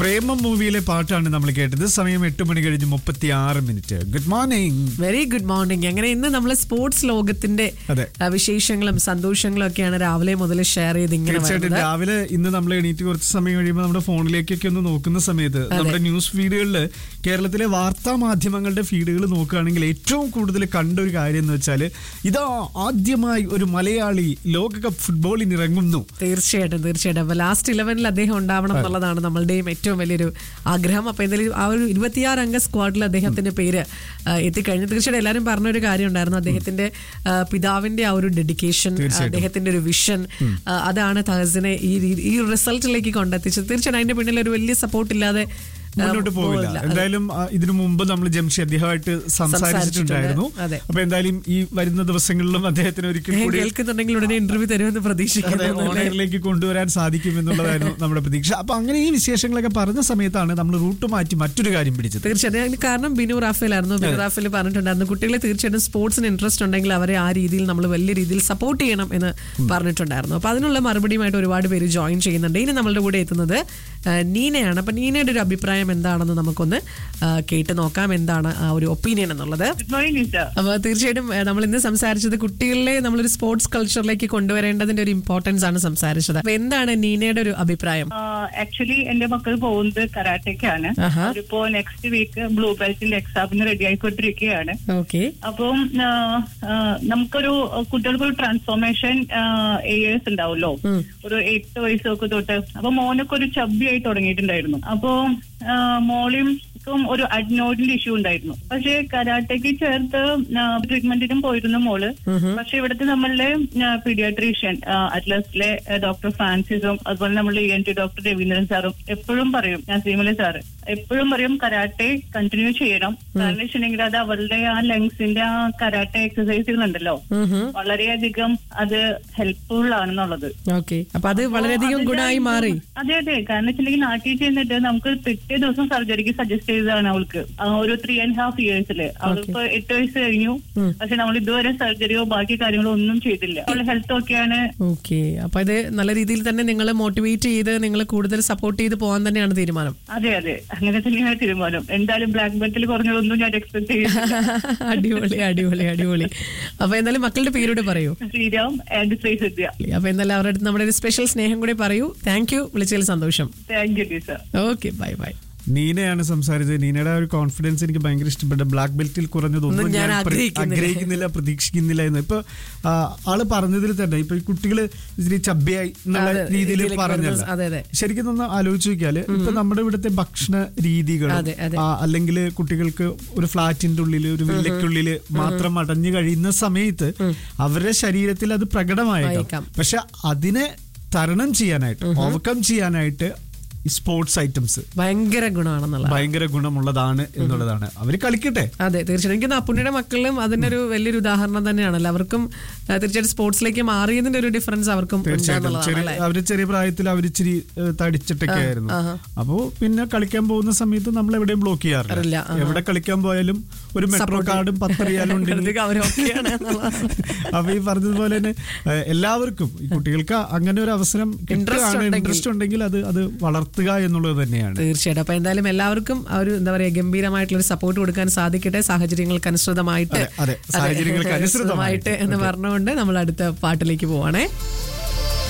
പ്രേമം മൂവിയിലെ പാട്ടാണ് നമ്മൾ കേട്ടത് സമയം എട്ട് മണി കഴിഞ്ഞ് മുപ്പത്തി ആറ് minute good morning very good morning അങ്ങനെ ഇന്ന് നമ്മൾ സ്പോർട്സ് ലോകത്തിന്റെ അതെ. ആ, വിശേഷങ്ങളും സന്തോഷങ്ങളും ഒക്കെയാണ് രാവിലെ മുതൽ ഷെയർ ചെയ്ത് ഇങ്ങനെ തീർച്ചയായിട്ടും വരുന്നത് രാവിലെ ഇന്ന് നമ്മൾ എണീറ്റ് കുറച്ച് സമയം കഴിയുമ്പോൾ നമ്മുടെ ഫോണിലേക്കൊക്കെ ഒന്ന് നോക്കുന്ന സമയത്ത് നമ്മുടെ ന്യൂസ് ഫീഡുകളിൽ കേരളത്തിലെ വാർത്താ മാധ്യമങ്ങളുടെ ഫീഡുകൾ നോക്കുകയാണെങ്കിൽ ഏറ്റവും കൂടുതൽ കണ്ട ഒരു കാര്യം എന്ന് വെച്ചാൽ ഇതാ ആദ്യമായി ഒരു മലയാളി ലോകകപ്പ് ഫുട്ബോളിന് ഇറങ്ങുന്നു തീർച്ചയായിട്ടും തീർച്ചയായിട്ടും അപ്പൊ ലാസ്റ്റ് ഇലവനിൽ അദ്ദേഹം ഉണ്ടാവണം എന്നുള്ളതാണ് നമ്മളുടെയും ഏറ്റവും വലിയൊരു ആഗ്രഹം അപ്പൊ എന്തായാലും ആ ഒരു ഇരുപത്തിയാറ് അംഗ സ്ക്വാഡിൽ അദ്ദേഹത്തിന്റെ പേര് ആ, എത്തിക്കഴിഞ്ഞു തീർച്ചയായിട്ടും എല്ലാവരും പറഞ്ഞൊരു കാര്യം ഉണ്ടായിരുന്നു അദ്ദേഹത്തിന്റെ ആ, പിതാവിന്റെ ആ ഒരു ഡെഡിക്കേഷൻ തീർച്ചയായിട്ടും. അദ്ദേഹത്തിന്റെ ഒരു വിഷൻ അതാണ് തഹസിനെ ഈ രീതി- ഈ റിസൾട്ടിലേക്ക് കൊണ്ടെത്തിച്ചത് തീർച്ചയായിട്ടും അതിന്റെ പിന്നിൽ ഒരു വലിയ സപ്പോർട്ട് ഇല്ലാതെ ആ, മുന്നോട്ട് പോവില്ല പോവില്ല. എന്തായാലും ആ, ഇതിനു മുമ്പ് നമ്മൾ ജംഷി അദ്ദേഹമായിട്ട് സംസാരിച്ചിട്ടുണ്ടായിരുന്നു അതെ. അപ്പൊ എന്തായാലും ഈ വരുന്ന ദിവസങ്ങളിലും അദ്ദേഹത്തിന് ഒരിക്കൽ ഞാൻ കൂടി കേൾക്കുന്നുണ്ടെങ്കിൽ ഉടനെ ഇന്റർവ്യൂ തരുമെന്ന് അതെ, പ്രതീക്ഷിക്കുന്നു ഓൺലൈനിലേക്ക് കൊണ്ടുവരാൻ സാധിക്കും എന്നുള്ളതായിരുന്നു നമ്മുടെ പ്രതീക്ഷ അപ്പൊ അങ്ങനെ ഈ വിശേഷങ്ങളൊക്കെ പറഞ്ഞ സമയത്താണ് നമ്മൾ റൂട്ട് മാറ്റി മറ്റൊരു കാര്യം പിടിച്ചത് തീർച്ചയായിട്ടും അതിന് കാരണം ബിനു റാഫേൽ ആയിരുന്നു ബിനു റാഫേൽ പറഞ്ഞിട്ടുണ്ടായിരുന്നു കുട്ടികളെ തീർച്ചയായിട്ടും സ്പോർട്സിന് ഇൻട്രസ്റ്റ് ഉണ്ടെങ്കിൽ അവരെ ആ രീതിയിൽ നമ്മൾ വലിയ രീതിയിൽ സപ്പോർട്ട് ചെയ്യണം എന്ന് പറഞ്ഞിട്ടുണ്ടായിരുന്നു അപ്പൊ അതിനുള്ള മറുപടിയുമായിട്ട് ഒരുപാട് പേര് ജോയിൻ ചെയ്യുന്നുണ്ട് ഇനി നമ്മളുടെ കൂടെ എത്തുന്നത് ആ, നീനയാണ് അപ്പൊ നീനയുടെ ഒരു അഭിപ്രായം എന്താണെന്ന് നമുക്കൊന്ന് ആ, കേട്ട് നോക്കാം എന്താണ് ആ ഒരു ഒപ്പീനിയൻ എന്നുള്ളത് ഗുഡ് മോർണിംഗ് ടീച്ചർ അപ്പോൾ തീർച്ചയായിട്ടും ഏഹ്, നമ്മൾ ഇന്ന് സംസാരിച്ചത് കുട്ടികളെ നമ്മളൊരു സ്പോർട്സ് കൾച്ചറിലേക്ക് കൊണ്ടുവരേണ്ടതിന്റെ ഒരു ഇമ്പോർട്ടൻസ് ആണ് സംസാരിച്ചത് അപ്പൊ എന്താണ് നീനയുടെ ഒരു അഭിപ്രായം ആക്ച്വലി എന്റെ മക്കൾ പോകുന്നത് കരാട്ടയ്ക്കാണ് ആഹാ. അവരിപ്പോ നെക്സ്റ്റ് വീക്ക് ബ്ലൂ ബെൽറ്റിന്റെ എക്സാമിന് റെഡി ആയിക്കൊണ്ടിരിക്കുകയാണ് ഓക്കെ അപ്പം ആ, ആ, നമുക്കൊരു കുട്ടികൾക്കൊരു ട്രാൻസ്ഫോർമേഷൻ ഏയേഴ്സ് ഉണ്ടാവുമല്ലോ ഒരു എട്ട് വയസ്സൊക്കെ തൊട്ട് അപ്പൊ മോനൊക്കെ ഒരു ചബ്ബി ആയി തുടങ്ങിയിട്ടുണ്ടായിരുന്നു അപ്പൊ ആ, മോളിയും ക്കും ഒരു അഡ്നോയിഡിന്റെ ഇഷ്യൂ ഉണ്ടായിരുന്നു പക്ഷെ കരാട്ടയ്ക്ക് ചേർത്ത് ട്രീറ്റ്മെന്റിനും പോയിരുന്നു മോള് പക്ഷെ ഇവിടുത്തെ നമ്മളുടെ പീഡിയാട്രീഷ്യൻ അറ്റ്ലസിലെ ഡോക്ടർ ഫ്രാൻസിസും അതുപോലെ നമ്മളുടെ E N T doctor Raveendran സാറും എപ്പോഴും പറയും ഞാൻ സീമല സാറ് എപ്പോഴും പറയും കരാട്ടെ കണ്ടിന്യൂ ചെയ്യണം കാരണം വെച്ചിട്ടുണ്ടെങ്കിൽ അത് അവളുടെ ആ ലങ്സിന്റെ ആ കരാട്ടെ എക്സസൈസുകളുണ്ടല്ലോ വളരെയധികം അത് ഹെൽപ്ഫുൾ ആണെന്നുള്ളത് ഓക്കെ അപ്പൊ അത് വളരെയധികം അതിന്റെ ഗുണമായി ഇത് മാറി അതെ അതെ കാരണം വെച്ചിട്ടുണ്ടെങ്കിൽ നാട്ടിൽ ചെന്നിട്ട് നമുക്ക് പിറ്റേ ദിവസം സർജറിക്ക് സജസ്റ്റ് ചെയ്തതാണ് അവൾക്ക് ആ ഒരു ത്രീ ആൻഡ് ഹാഫ് ഇയേഴ്സില് അവളിപ്പോ എട്ട് വയസ്സ് കഴിഞ്ഞു പക്ഷെ നമ്മൾ ഇതുവരെ സർജറിയോ ബാക്കി കാര്യങ്ങളോ ഒന്നും ചെയ്തില്ല അവളുടെ ഹെൽത്ത് ഒക്കെയാണ് ഓക്കെ അപ്പൊ ഇത് നല്ല രീതിയിൽ തന്നെ നിങ്ങൾ മോട്ടിവേറ്റ് ചെയ്ത് നിങ്ങൾ കൂടുതൽ സപ്പോർട്ട് ചെയ്ത് പോകാൻ തന്നെയാണ് തീരുമാനം അതെ അതെ അങ്ങനെ തന്നെയാണ് തീരുമാനം എന്തായാലും ബ്ലാക്ക് ബെൽറ്റിൽ കുറഞ്ഞതൊന്നും ഞാൻ എക്സ്പെക്ട് ചെയ്യുന്നില്ല അടിപൊളി അടിപൊളി അടിപൊളി അപ്പൊ എന്തായാലും മക്കളുടെ പേരൂടെ പറയൂ ശ്രീരാം ആൻഡ് ശ്രീ സദ്യ അപ്പൊ എന്തായാലും അവരുടെ അടുത്ത് നമ്മുടെ ഒരു സ്പെഷ്യൽ സ്നേഹം കൂടി പറയൂ താങ്ക് യു വിളിച്ചതിൽ സന്തോഷം thank you teacher okay bye bye നീനയാണ് സംസാരിച്ചത് നീനയുടെ ആ ഒരു കോൺഫിഡൻസ് എനിക്ക് ഭയങ്കര ഇഷ്ടപ്പെട്ടു ബ്ലാക്ക് ബെൽറ്റിൽ കുറഞ്ഞതൊന്നും ഒന്നും ഞാൻ ഞാൻ പ്ര- ആഗ്രഹിക്കുന്നില്ല. ആഗ്രഹിക്കുന്നില്ല പ്രതീക്ഷിക്കുന്നില്ല എന്ന് ഇപ്പൊ ആ, ആള് പറഞ്ഞതിൽ തന്നെ ഇപ്പൊ ഈ കുട്ടികള് ഇച്ചിരി ചബ്ബയായി എന്നുള്ള അതെ, രീതിയിൽ രീതിയിലേക്ക് പറഞ്ഞല്ലോ വരുന്നത്, അതെ, അതെ. ശരിക്കും ഒന്ന് ആലോചിച്ച് നോക്കിയാല് ഇപ്പൊ നമ്മുടെ ഇവിടുത്തെ ഭക്ഷണ രീതികൾ അതെ, അതെ. അല്ലെങ്കിൽ കുട്ടികൾക്ക് ഒരു ഫ്ലാറ്റിന്റെ ഉള്ളിൽ ഒരു വില്ലയ്ക്കുള്ളിൽ മാത്രം അടഞ്ഞു കഴിയുന്ന സമയത്ത് അവരുടെ ശരീരത്തിൽ അത് പ്രകടമായേക്കാം ആയേക്കാം. പക്ഷെ അതിനെ തരണം ചെയ്യാനായിട്ട് ഓവർകം ചെയ്യാനായിട്ട് ഈ സ്പോർട്സ് ഐറ്റംസ് ഭയങ്കര ഗുണമാണെന്നുള്ള ഭയങ്കര ഗുണമുള്ളതാണ് എന്നുള്ളതാണ് അവര് കളിക്കട്ടെ അതെ തീർച്ചയായും എനിക്ക് അപ്പുണ്ണിയുടെ മക്കളിലും അതിന്റെ ഒരു വലിയൊരു ഉദാഹരണം തന്നെയാണല്ലോ അവർക്കും ആ, തീർച്ചയായിട്ടും സ്പോർട്സിലേക്ക് മാറിയതിന്റെ ഒരു ഡിഫറൻസ് അവർക്കും തീർച്ചയായിട്ടും ഉണ്ടെന്നുള്ളതാണ് ചെറിയ അല്ലേ? അവര് ചെറിയ പ്രായത്തിൽ അവരിച്ചിരി ഏഹ്, തടിച്ചിട്ടൊക്കെ ആയിരുന്നു ആഹാ. അപ്പോ പിന്നെ കളിക്കാൻ പോകുന്ന സമയത്ത് നമ്മൾ എവിടെയും ബ്ലോക്ക് ഇല്ല, ചെയ്യാറില്ല ആഹാ. എവിടെ കളിക്കാൻ പോയാലും ഒരു മെട്രോ Support കാർഡും പത്തറിയാലും ഉണ്ടെങ്കിൽ അതൊക്കെ അവരൊക്കെയാണ് എന്നുള്ളതാണ്. അപ്പൊ ഈ പറഞ്ഞതുപോലെ തന്നെ ഏഹ്, എല്ലാവർക്കും ഈ കുട്ടികൾക്ക് അങ്ങനെ ഒരു അവസരം Interest കിട്ടുകയാണ് ഉണ്ടെങ്കിൽ. ഇൻട്രസ്റ്റ് ഉണ്ടെങ്കിൽ അത് അത് വളർത്തുക എന്നുള്ളത് തന്നെയാണ് തീർച്ചയായിട്ടും അപ്പൊ എന്തായാലും എല്ലാവർക്കും ആ ഒരു എന്താ പറയാ ഗംഭീരമായിട്ടുള്ള ഒരു സപ്പോർട്ട് കൊടുക്കാൻ സാധിക്കട്ടെ സാഹചര്യങ്ങൾക്ക് അനുസൃതമായിട്ട് അതെ, അതെ. സാഹചര്യങ്ങൾക്ക് അനുസൃതമായിട്ട്. എന്ന് പറഞ്ഞുകൊണ്ട് നമ്മൾ അടുത്ത പാട്ടിലേക്ക് പോവാണേ